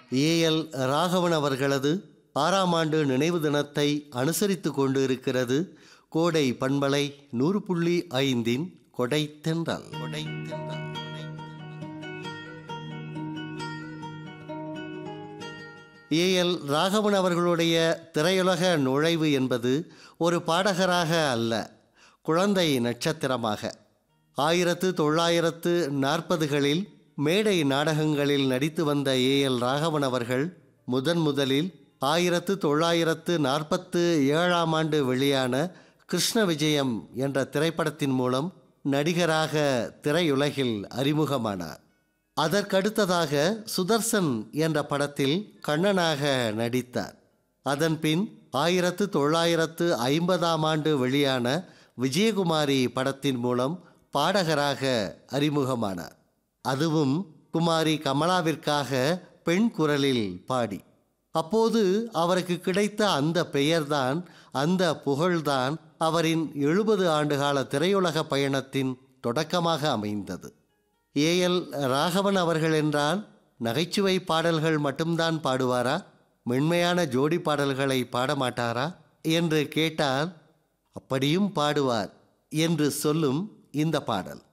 AL Raghavan அவர்களது ஆறாம் ஆண்டு நினைவு தினத்தை அனுசரித்து கொண்டு இருக்கிறது கோடை பண்பலை நூறு புள்ளி ஐந்தின் கொடை தென்றல் கொடை தென்றல் ஏஎல் ராகவன் அவர்களுடைய திரையுலக நுழைவு என்பது ஒரு பாடகராக அல்ல குழந்தை நட்சத்திரமாக ஆயிரத்து தொள்ளாயிரத்து நாற்பதுகளில் மேடை நாடகங்களில் நடித்து வந்த ஏஎல் ராகவன் அவர்கள் முதன் முதலில் ஆயிரத்து தொள்ளாயிரத்து நாற்பத்து ஏழாம் ஆண்டு வெளியான கிருஷ்ண விஜயம் என்ற திரைப்படத்தின் மூலம் நடிகராக திரையுலகில் அறிமுகமானார் அதற்கடுத்ததாக சுதர்சன் என்ற படத்தில் கண்ணனாக நடித்தார் அதன்பின் ஆயிரத்து தொள்ளாயிரத்து ஐம்பதாம் ஆண்டு வெளியான விஜயகுமாரி படத்தின் மூலம் பாடகராக அறிமுகமானார் அதுவும் குமாரி கமலாவிற்காக பெண் குரலில் பாடி அப்போது அவருக்கு கிடைத்த அந்த பெயர்தான் அந்த புகழ்தான் அவரின் எழுபது ஆண்டுகால திரையுலக பயணத்தின் தொடக்கமாக அமைந்தது ஏஎல் ராகவன் அவர்கள் என்றால் நகைச்சுவை பாடல்கள் மட்டும்தான் பாடுவாரா மென்மையான ஜோடி பாடல்களை பாடமாட்டாரா என்று கேட்டால் அப்படியும் பாடுவார் என்று சொல்லும் இந்த பாடல்